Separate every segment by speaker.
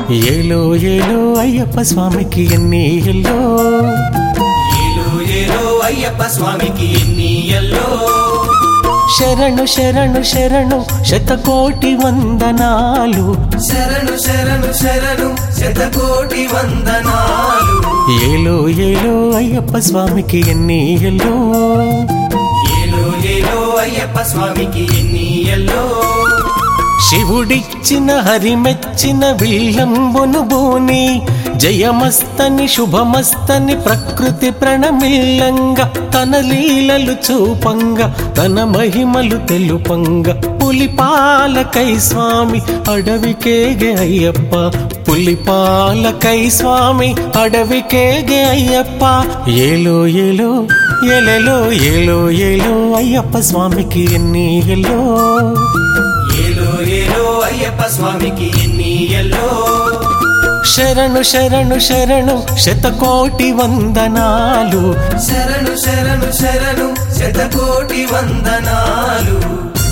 Speaker 1: ఏలో ఏలో అయ్యప్ప స్వామికి ఎన్ని ఎల్లో
Speaker 2: ఏలో ఏలో అయ్యప్ప స్వామికి ఎన్ని ఎల్లో
Speaker 1: శరణు శరణు శరణు శతకోటి వందనాలు
Speaker 2: శరణు శరణు శరణు శతకోటి వందనాలు
Speaker 1: ఏలో ఏలో అయ్యప్ప స్వామికి ఎన్ని ఎల్లో
Speaker 2: ఏలో ఏలో అయ్యప్ప స్వామికి ఎన్ని ఎల్లో
Speaker 1: శివుడిచ్చిన హరిమెచ్చిన విల్లంబును బోని జయమస్తని శుభమస్తని ప్రకృతి ప్రణమిల్లంగా తన లీలలు చూపంగా తన మహిమలు తెలుపంగా పులిపాలకై స్వామి అడవికేగే అయ్యప్ప పులిపాలకై స్వామి అడవికేగే అయ్యప్ప ఏలో ఏలో ఎలెలో ఏలో ఏలో అయ్యప్ప స్వామికి ఎన్ని ఎల్లో
Speaker 2: ఏలో ఏలో అయ్యప్ప స్వామికి ఎన్ని ఎల్లో
Speaker 1: శరణు శరణు శరణు శతకోటి వందనాలు
Speaker 2: శరణు శరణు శరణు శతకోటి వందనాలు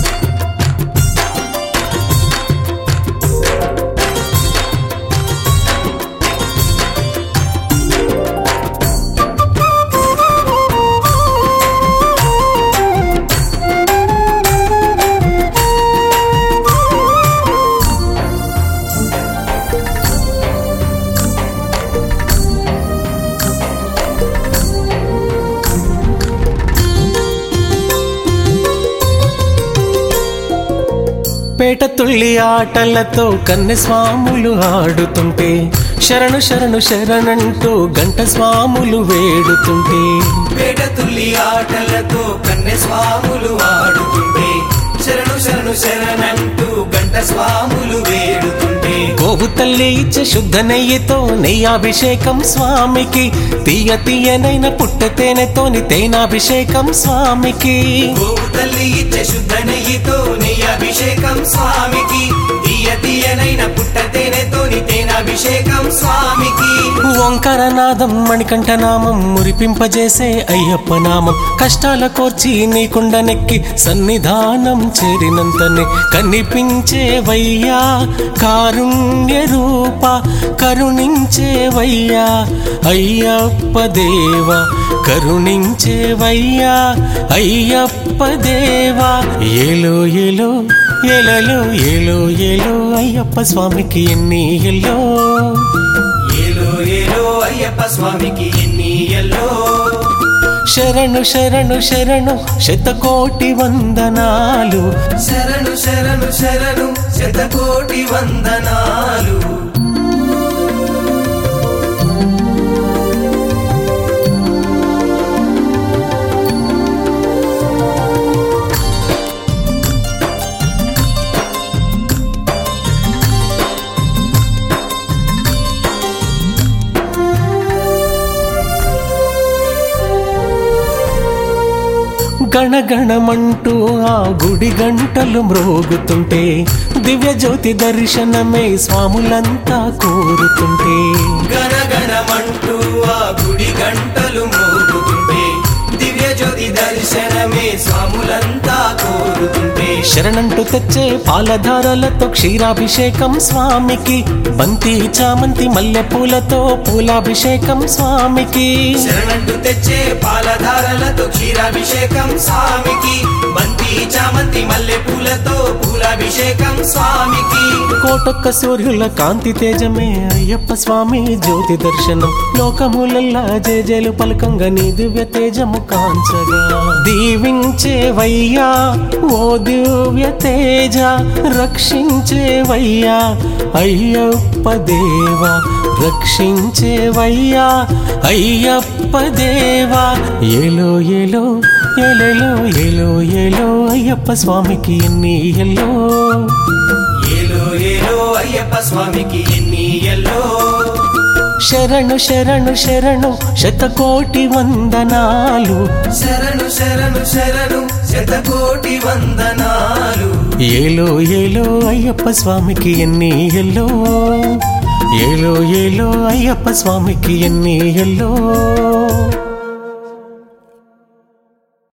Speaker 1: పేట తుళ్ళి ఆటలతో కన్నె స్వాములు ఆడుతుంటే శరణు శరణు శరణంటూ గంట స్వాములు వేడుతుంటే
Speaker 2: పేట తుల్లి ఆటలతో కన్నె స్వాములు ఆడుతుంటే శరణు శరణు శరణంటూ గంట స్వాములు వేడుతుంటే
Speaker 1: గోవు తల్లి ఇచ్చే శుద్ధ నెయ్యితో నెయ్యాభిషేకం స్వామికి తీయ తీయనైన పుట్ట తేనెతోని తేనాభిషేకం స్వామికి
Speaker 2: గోవు తల్లి ఇచ్చే శుద్ధ నెయ్యితో నెయ్యి అభిషేకం స్వామికి తీయ తీయనైన పుట్ట తేనెతోని తేనాభిషేకం స్వామికి
Speaker 1: ఓంకారనాదం మణికంఠనామం మురిపింపజేసే అయ్యప్ప నామం కష్టాల కోర్చి నీకుండ నెక్కి సన్నిధానం చేరినంతనే కనిపించేవయ్యా కారుణ్య రూప కరుణించేవయ్యా అయ్యప్ప దేవా కరుణించేవయ్యా అయ్యప్ప దేవా ఏలో ఏలో ఎలలో ఏలో ఏలో అయ్యప్ప స్వామికి ఎన్ని ఎల్లో
Speaker 2: ఏలో ఏలో అయ్యప్ప స్వామికి ఎన్ని ఎల్లో
Speaker 1: శరణు శరణు శరణు శతకోటి వందనాలు
Speaker 2: శరణు శరణు శరణు శతకోటి వందనాలు
Speaker 1: గణగణమంటూ ఆ గుడి గంటలు మ్రోగుతుంటే దివ్య జ్యోతి దర్శనమే స్వాములంతా కోరుతుంటే
Speaker 2: గణగణమంటూ ఆ గుడి గంటలు మోగుతుంటే దివ్య జ్యోతి దర్శనమే స్వాములంతా కోరుతుంటే
Speaker 1: శరణంటూ తెచ్చే పాలధారలతో క్షీరాభిషేకం స్వామికి బంతి చామంతి మల్లె పూలతో పూలాభిషేకం స్వామికి
Speaker 2: శరణంటూ తెచ్చే పాలధారలతో క్షీరాభిషేకం స్వామికి బంతి చామంతి మల్లె పూలతో పూలాభిషేకం స్వామికి
Speaker 1: కోటొక్క సూర్యుల కాంతి తేజమే అయ్యప్ప స్వామి జ్యోతి దర్శనం లోకములల్లా జేజేలు పలకంగా నీ దివ్య తేజము కాంచగా దీవించేవయ్యా ఓ దివ్య తేజ రక్షించేవయ్యా అయ్యప్ప దేవా రక్షించేవయ్యా అయ్యప్ప దేవా ఏలో ఏలో ఎలలో ఏలో ఏలో అయ్యప్ప స్వామికి ఎన్ని ఎల్లో
Speaker 2: ఏలో ఏలో అయ్యప్ప స్వామికి ఎన్ని ఎల్లో
Speaker 1: శరణు శరణు శరణు శతకోటి వందనాలు
Speaker 2: శరణు శరణు శరణు శతకోటి వందనాలు
Speaker 1: ఏలో ఏలో అయ్యప్ప స్వామికి ఎన్ని ఎల్లో ఏలో ఏలో అయ్యప్ప స్వామికి ఎన్ని ఎల్లో